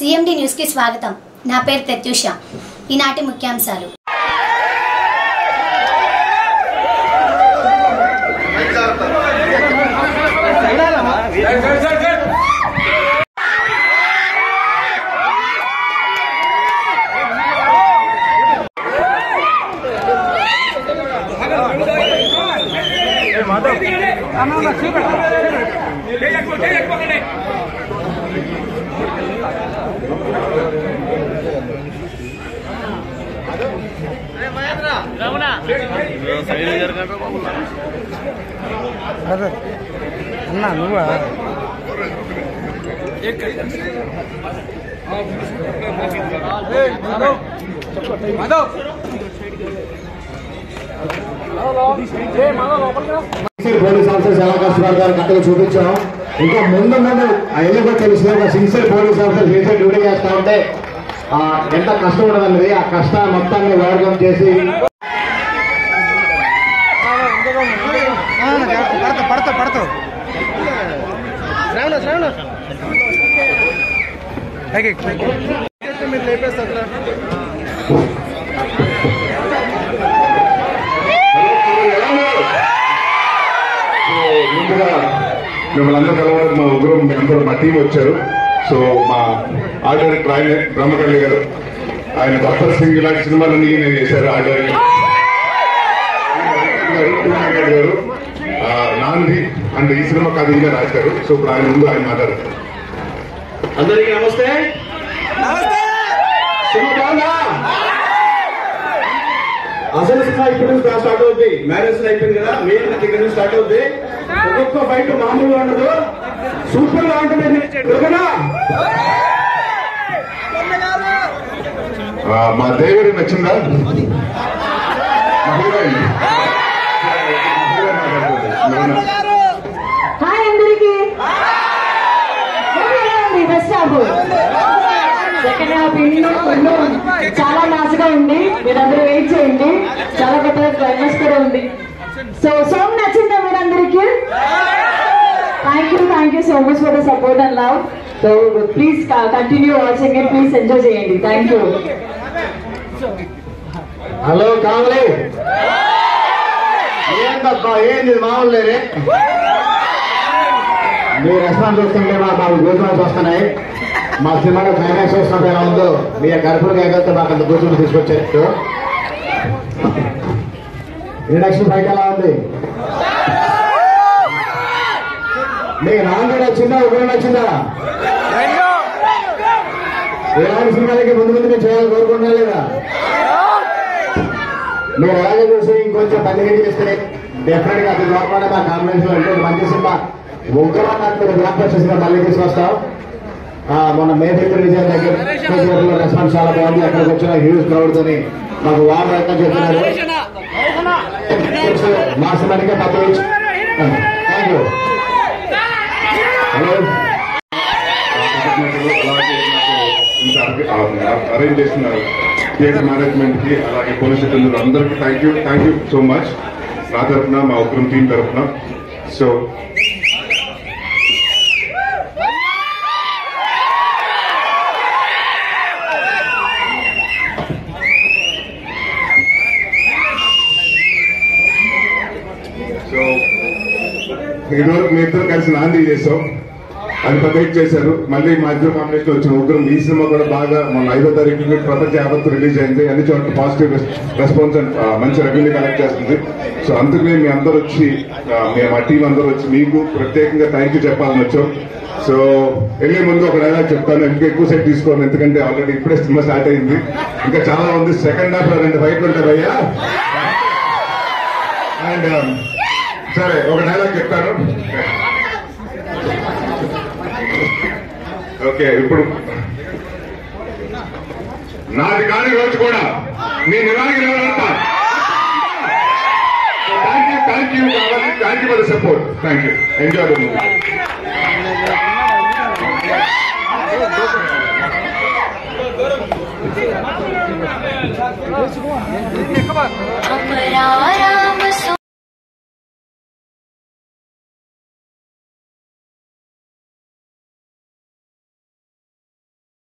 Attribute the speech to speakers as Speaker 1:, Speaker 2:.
Speaker 1: CMD న్యూస్కి స్వాగతం నా పేరు ప్రత్యూష ఈనాటి ముఖ్యాంశాలు
Speaker 2: బ్రదర్ అన్నా నువ్వా
Speaker 3: సిన్సియర్ పోలీస్ ఆఫీసర్స్ ఎలా కష్టపడతారు కరెక్ట్గా చూపించాం ఇంకా ముందు ముందు ఎందుకో తెలిసిన ఒక sincere police officer sincere duty చేస్తా ఉంటే ఆ, ఎంత కష్టం ఉండదన్నది ఆ కష్టాన్ని మొత్తాన్ని ఓవర్కమ్ చేసి
Speaker 2: పడతా పడతా పడతావు శ్రావణ శ్రావణ మీరు లేపేస్తారు
Speaker 4: సో ముందుగా మిమ్మల్ని అందరూ కలవడానికి మా ముగ్గురు అందరూ మా టీం వచ్చారు సో మా ఆర్ట్ డైరెక్టర్ ఆయన బ్రహ్మకళ్ళి గారు ఆయన భక్తర్ సింగ్ ఇలాంటి సినిమాలన్నీ నేను చేశారు ఆర్ట్ డైరెక్టర్ గారు, టీ నాగరాజు గారు ఆ, నాంది అండ్ ఈ సినిమా కథ ఈయన రాశారు సో ఇప్పుడు ఆయన ముందు ఆయన మాట్లాడతారు
Speaker 3: అందరికీ నమస్తే సినిమా బాగుందా అసలు సినిమా ఇప్పుడు నుంచి స్టార్ట్ అవుద్ది మ్యారేజ్ అయిపోయింది కదా మెయిన్ దగ్గర నుంచి స్టార్ట్ అవుద్ది ఒక్కొక్క ఫైట్ మామూలుగా ఉండదు సూపర్ గా ఉంటుంది దుర్గనా?
Speaker 4: ఆ, మా దేవరి నచ్చిందా మా హీరోయిన్. హీరోయిన్ మాట్లాడుతుంది.
Speaker 5: హాయ్ అందరికి ఉంది ఫస్ట్ హాఫ్ సెకండ్ హాఫ్ ఇల్లు ఇల్లు చాలా నాసుగా ఉంది మీరందరూ వెయిట్ చేయండి చాలా కొత్తగా క్లైమాక్స్ కూడా ఉంది సో సాంగ్ నచ్చిందా మీరందరికి thank you thank you so much for the support and love so please continue watching and please enjoy చేయండి థ్యాంక్ యూ
Speaker 3: హలో కావాలి ఏంటబ్బా ఏంది మామూలు లేరే మీ రెస్పాన్స్ చూస్తుంటే మా మాకు గోధుమలు వస్తున్నాయి మా సినిమాలో క్లైమాక్స్ వస్తున్నట్టు ఎలా ఉందో మీ కర్పూర కాకపోతే మాకు అంత గోధుమలు తీసుకొచ్చారు ఇంట్రడక్షన్ ఫైట్ ఎలా ఉంది మీకు నాలుగు వచ్చిందా ఒకటి వచ్చిందా ఇలాంటి సినిమాలకి ముందు ముందు నేను చేయాలని కోరుకుంటున్నా లేదా మీరు ఎలాగే చూసి ఇంకొంచెం పదిహేను చేస్తే డెఫినెట్ గా అది లోపల మా కాంబినేషన్ అంటే ఒక మంచి సినిమా ఉగ్రమా నాకు బ్లాక్ బస్టర్ సినిమా మళ్ళీ తీసుకొస్తాం ఆ, మొన్న మే ఫిఫ్త్ రిజన్ దగ్గర థియేటర్లో రెస్పాన్స్ చాలా బాగుంది అక్కడికి వచ్చిన హ్యూజ్ క్రౌడ్ తోని మాకు వామ్ ప్రయత్నం చేస్తున్నారు మా సినిమానికే పక్క థ్యాంక్ యూ హలో
Speaker 4: అలాగే నాకు ఇంత అరేంజ్ చేసిన థియేటర్ మేనేజ్మెంట్ కి అలాగే పోలీస్ సిబ్బందులు అందరికీ thank you thank you so much నా తరఫున మా ఉగ్రం టీం తరఫున సో సో ఇదివరకు మీ ఇద్దరు కలిసి నాంది చేసాం అది పెద్ద హిట్ చేశారు మళ్ళీ మా ఇద్దరు కాంబినేషన్ వచ్చిన ఉగ్రం ఈ సినిమా కూడా బాగా మన ఐదో తారీఖు ప్రపంచ యావత్తు రిలీజ్ అయింది అన్ని చోట్ల పాజిటివ్ రెస్పాన్స్ అండ్ ఆ, మంచి రెవెన్యూ కలెక్ట్ చేస్తుంది సో అందుకనే మీ అందరూ వచ్చి ఆ, మేము మా టీం అందరూ వచ్చి మీకు ప్రత్యేకంగా థ్యాంక్ యూ చెప్పాలని వచ్చాం సో వెళ్ళే ముందు ఒక డైలాగ్ చెప్తాను ఇంకా ఎక్కువ సేపు తీసుకోను ఎందుకంటే ఆల్రెడీ ఇప్పుడే సినిమా స్టార్ట్ అయింది ఇంకా చాలా ఉంది సెకండ్ హాఫ్ లో రెండు ఫైట్లు ఉంటాయి భయ్యా అండ్ సరే ఒక డైలాగ్ చెప్తాను ఓకే ఇప్పుడు నాది కాని రోజు కూడా మీ నిరాగి నిలబడతా థ్యాంక్ యూ థ్యాంక్ యూ కావాలి thank you for the support thank you enjoy the movie
Speaker 1: అపరాధ